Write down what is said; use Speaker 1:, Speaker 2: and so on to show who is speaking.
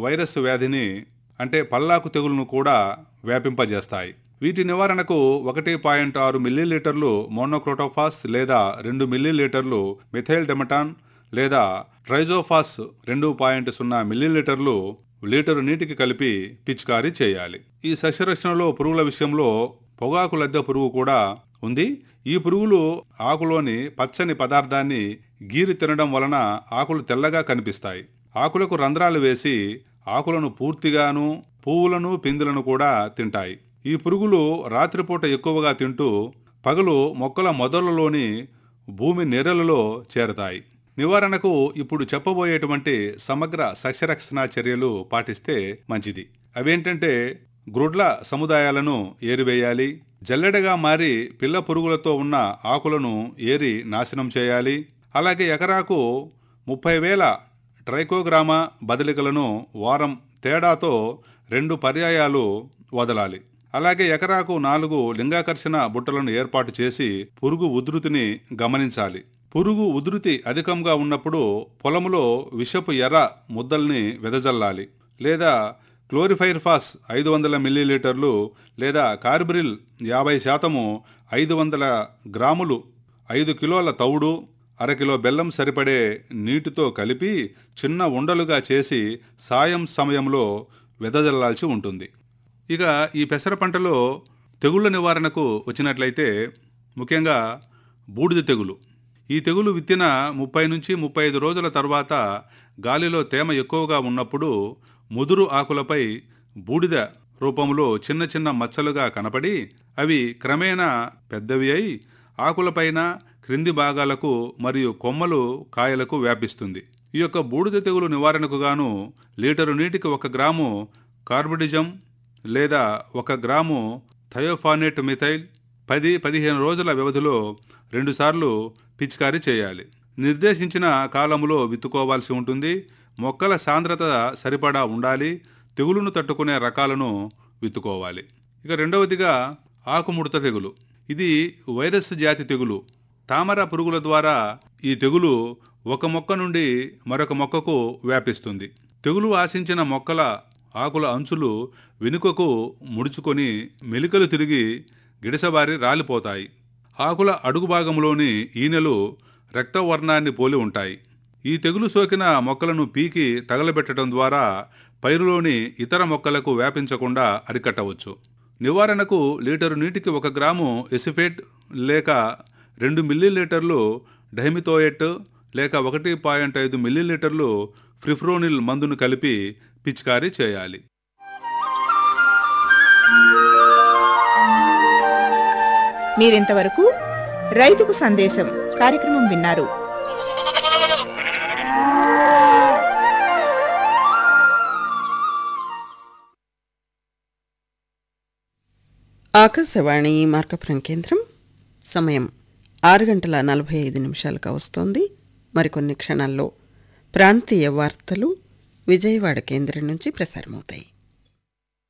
Speaker 1: virus వ్యాధిని అంటే పల్లాకు తెగులును కూడా వ్యాపింపజేస్తాయి వీటి నివారణకు ఒకటి పాయింట్ ఆరు మిల్లీలీటర్లు మోనోక్రోటోఫాస్ లేదా రెండు మిల్లీలీటర్లు మిథైల్ డెమటాన్ లేదా ట్రైజోఫాస్ రెండు పాయింట్ సున్నా మిల్లీలీటర్లు లీటరు నీటికి కలిపి పిచికారీ చేయాలి ఈ సస్యరక్షణలో పురుగుల విషయంలో పొగాకు లద్దె పురుగు కూడా ఉంది ఈ పురుగులు ఆకులోని పచ్చని పదార్థాన్ని గీరి తినడం వలన ఆకులు తెల్లగా కనిపిస్తాయి ఆకులకు రంధ్రాలు వేసి ఆకులను పూర్తిగాను పువ్వులను పిందులను కూడా తింటాయి ఈ పురుగులు రాత్రిపూట ఎక్కువగా తింటూ పగలు మొక్కల మొదళ్లలోని భూమి నీరలలో చేరతాయి నివారణకు ఇప్పుడు చెప్పబోయేటువంటి సమగ్ర సస్యరక్షణ చర్యలు పాటిస్తే మంచిది అవేంటంటే గ్రుడ్ల సముదాయాలను ఏరివేయాలి జల్లెడగా మారి పిల్ల పురుగులతో ఉన్న ఆకులను ఏరి నాశనం చేయాలి అలాగే ఎకరాకు ముప్పై వేల ట్రైకోగ్రామా బదిలికలను వారం తేడాతో రెండు పర్యాయాలు వదలాలి అలాగే ఎకరాకు నాలుగు లింగాకర్షణ బుట్టలను ఏర్పాటు చేసి పురుగు ఉధృతిని గమనించాలి పురుగు ఉధృతి అధికంగా ఉన్నప్పుడు పొలములో విషపు ఎర్ర ముద్దల్ని వెదజల్లాలి లేదా క్లోరిఫైర్ఫాస్ ఐదు వందల మిల్లీలీటర్లు లేదా కార్బ్రిల్ యాభై శాతము ఐదు వందల గ్రాములు ఐదు కిలోల తౌడు అరకిలో బెల్లం సరిపడే నీటితో కలిపి చిన్న ఉండలుగా చేసి సాయం సమయంలో వెదజల్లాల్సి ఉంటుంది ఇక ఈ పెసర పంటలో తెగుళ్ళ నివారణకు వచ్చినట్లయితే ముఖ్యంగా బూడిద తెగులు ఈ తెగులు విత్తిన ముప్పై నుంచి ముప్పై ఐదు రోజుల తర్వాత గాలిలో తేమ ఎక్కువగా ఉన్నప్పుడు ముదురు ఆకులపై బూడిద రూపంలో చిన్న చిన్న మచ్చలుగా కనపడి అవి క్రమేణా పెద్దవి అయి ఆకులపైన క్రింది భాగాలకు మరియు కొమ్మలు కాయలకు వ్యాపిస్తుంది ఈ యొక్క బూడిద తెగులు నివారణకు గాను లీటరు నీటికి ఒక గ్రాము కార్బిడిజం లేదా ఒక గ్రాము థయోఫానేట్ మిథైల్ పది పదిహేను రోజుల వ్యవధిలో రెండుసార్లు పిచికారీ చేయాలి నిర్దేశించిన కాలములో విత్తుకోవాల్సి ఉంటుంది మొక్కల సాంద్రత సరిపడా ఉండాలి తెగులును తట్టుకునే రకాలను విత్తుకోవాలి ఇక రెండవదిగా ఆకుముడత తెగులు ఇది వైరస్ జాతి తెగులు తామర పురుగుల ద్వారా ఈ తెగులు ఒక మొక్క నుండి మరొక మొక్కకు వ్యాపిస్తుంది తెగులు ఆశించిన మొక్కల ఆకుల అంచులు వెనుకకు ముడుచుకొని మెలికలు తిరిగి గిడసబారి రాలిపోతాయి ఆకుల అడుగు భాగంలోని ఈనెలు రక్తవర్ణాన్ని పోలి ఉంటాయి ఈ తెగులు సోకిన మొక్కలను పీకి తగలబెట్టడం ద్వారా పైరులోని ఇతర మొక్కలకు వ్యాపించకుండా అరికట్టవచ్చు నివారణకు లీటరు నీటికి ఒక గ్రాము ఎసిఫేట్ లేక రెండు మిల్లీలీటర్లు డైమితోయెట్ లేక ఒకటి పాయింట్ ఐదు మిల్లీలీటర్లు ఫ్రిఫ్రోనిల్ మందును కలిపి పిచికారీ చేయాలి
Speaker 2: మీరింతవరకు రైతుకు సందేశం కార్యక్రమం విన్నారు
Speaker 3: ఆకాశవాణి మార్కపురం కేంద్రం సమయం ఆరు గంటల నలభై ఐదు నిమిషాలుగా వస్తోంది మరికొన్ని క్షణాల్లో ప్రాంతీయ వార్తలు విజయవాడ కేంద్రం నుంచి ప్రసారమవుతాయి